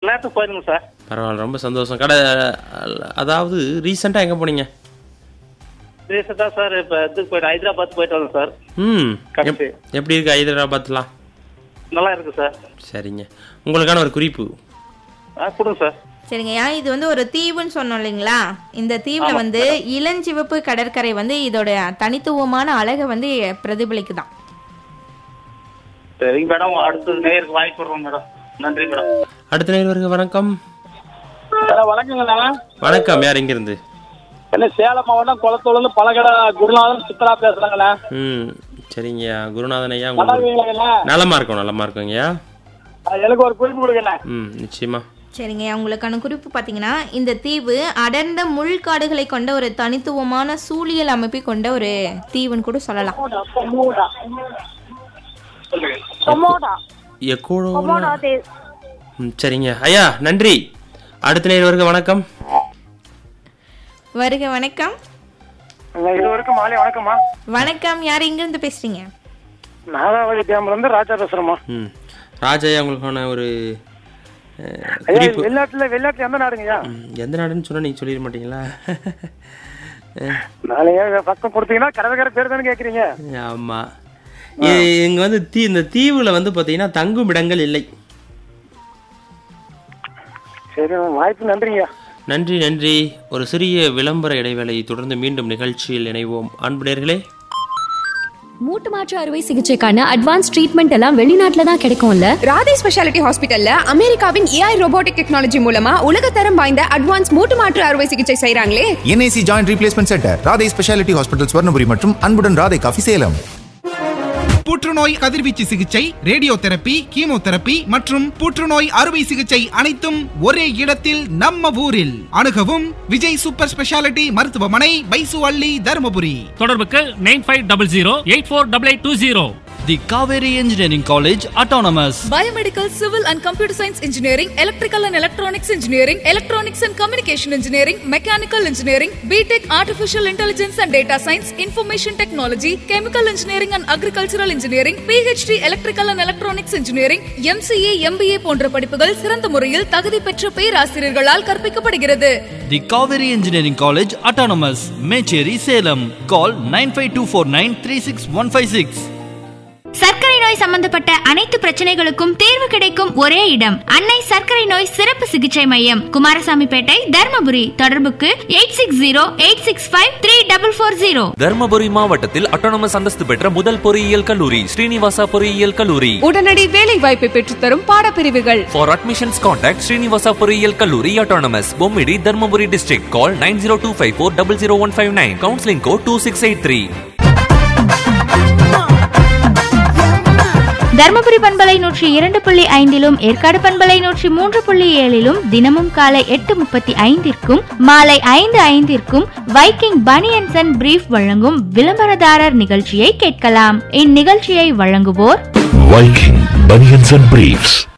நேரத்துக்கு போயிருங்க சார் பரவாயில்ல ரொம்ப சந்தோஷம் கடை அதாவது ரீசெண்டாக எங்கே போனீங்க ரீசெண்டா சார் இப்ப இதுக்கு போயிட்டு ஹைதராபாத் போயிட்டு வந்தோம் சார் ம் கடைசி. எப்- எப்படி இருக்கு ஹைதராபாத்லாம் நல்லா இருக்கு சார் சரிங்க உங்களுக்கான ஒரு குறிப்பு ஆ கொடுங்க சார் சரிங்கய்யா இது வந்து ஒரு தீவுன்னு சொன்னோம் இல்லைங்களா இந்த தீவுல வந்து இளஞ்சிவப்பு கடற்கரை வந்து இதோட தனித்துவமான அழகை வந்து பிரதிபலிக்குதான் சரிங்க மேடம் அடுத்தது நேருக்கு வாய்ப்பு விடுறோம் மேடம் நன்றி மேடம் அடுத்த நேர்வருக்கு வணக்கம் வணக்கங்கண்ணா வணக்கம் யார் எங்கேருந்து என்ன சேலம் மாவட்டம் குளத்தூர்ல பழகடை குருநாதன் சித்ரா பேசுறாங்கண்ணா ம் சரிங்கய்யா குருநாதன் ஐயா நல்லா உங்களுக்கு இருக்கீங்களா நலமா இருக்கும் நலமா இருக்குங்கய்யா எனக்கு ஒரு குறிப்பு கொடுங்கண்ணா ம் நிச்சயமா சரிங்கய்யா உங்களுக்கான குறிப்பு பார்த்தீங்கன்னா இந்த தீவு அடர்ந்த முள்காடுகளை கொண்ட ஒரு தனித்துவமான சூழியல் அமைப்பை கொண்ட ஒரு தீவுன்னு கூட சொல்லலாம் எக்கோடோ ம் சரிங்க ஐயா நன்றி அடுத்த நேர்வருக்கு வணக்கம் வருக வணக்கம் இது வரைக்கும் மாலை வணக்கம்மா வணக்கம் யார் எங்கிருந்து பேசுறீங்க நாகாவளி டேம்ல இருந்து ராஜா பேசுறேம்மா ம் ராஜையா உங்களுக்கான ஒரு அஹ், ஐயா குறிப்பு வெளிநாட்டுல வெளிநாட்டுல எந்த நாடுங்கய்யா ம், எந்த நாடுன்னு சொன்னா நீங்க சொல்லிட மாட்டீங்களா அஹ், நாளைய பக்கம் கொடுத்தீங்கன்னா கடற்கரை பேர் தானே கேக்குறீங்க ஆமா இ- இங்க வந்து தீ இந்த தீவுல வந்து பாத்தீங்கன்னா தங்கும் இடங்கள் இல்லை சரி வாய்ப்பு நன்றிங்க நன்றி நன்றி ஒரு சிறிய விளம்பர இடைவேளை தொடர்ந்து மீண்டும் நிகழ்ச்சியில் இணைவோம் அன்பு நேர்களே மூட்டு மாற்று அறுவை சிகிச்சைக்கான அட்வான்ஸ் ட்ரீட்மெண்ட் எல்லாம் வெளிநாட்டுல தான் கிடைக்கும்ல ராதே ஸ்பெஷாலிட்டி ஹாஸ்பிட்டல்ல அமெரிக்காவின் ஏஐ ரோபோட்டிக் டெக்னாலஜி மூலமா உலகத்தரம் வாய்ந்த அட்வான்ஸ் மூட்டு மாற்று அறுவை சிகிச்சை செய்றாங்களே NIC joint replacement centre Radhai speciality hospital Swarnapuri மற்றும் அன்புடன் ராதை காஃபி சேலம் புற்றுநோய் கதிர்வீச்சு சிகிச்சை ரேடியோ தெரப்பி கீமோதெரப்பி மற்றும் புற்றுநோய் அறுவை சிகிச்சை அனைத்தும் ஒரே இடத்தில் நம்ம ஊரில் அணுகவும் விஜய் சூப்பர் ஸ்பெஷாலிட்டி மருத்துவமனை பைசு அள்ளி தருமபுரி தொடர்புக்கு nine five double zero eight four double eight two zero the Kaveri engineering college autonomous biomedical civil and computer science engineering electrical and electronics engineering electronics and communication engineering mechanical engineering B Tech artificial intelligence and data science information technology chemical engineering and agricultural engineering PhD electrical and electronics engineering MCA MBA போன்ற படிப்புகள் சிறந்த முறையில் தகுதி பெற்ற பேராசிரியர்களால் கற்பிக்கப்படுகிறது the Kaveri engineering college autonomous Mecheri Salem call nine five two four nine three six one five six சர்க்கரை நோய் சம்பந்தப்பட்ட அனைத்து பிரச்சனைகளுக்கும் தீர்வு கிடைக்கும் ஒரே இடம் அன்னை சர்க்கரை நோய் சிறப்பு சிகிச்சை மையம் குமாரசாமிப்பேட்டை தர்மபுரி தொடர்புக்கு eight six zero eight six five three double four zero Dharmapuri மாவட்டத்தில் அட்டானமஸ் அந்தஸ்து பெற்ற முதல் பொறியியல் கல்லூரி ஸ்ரீனிவாசா பொறியியல் கல்லூரி உடனடி வேலை வாய்ப்பை பெற்றுத்தரும் பாடப்பிரிவுகள் ஃபார் அட்மிஷன்ஸ் கான்டாக்ட் ஸ்ரீனிவாசா பொறியியல் கல்லூரி autonomous Bommidi Dharmapuri district call nine zero two five four double zero one five nine counselling code two six eight three Dharmapuri பண்பலை நூற்றி இரண்டு புள்ளி ஐந்திலும் ஏற்காடு பண்பலை நூற்றி மூன்று புள்ளி ஏழிலும் தினமும் காலை எட்டு முப்பத்தி ஐந்திற்கும் மாலை ஐந்து ஐந்திற்கும் வைக்கிங் பனியன்சன் அண்ட் பிரீஃப் வழங்கும் விளம்பரதாரர் நிகழ்ச்சியை கேட்கலாம் இந்நிகழ்ச்சியை வழங்குவோர் Viking Bunions and Briefs.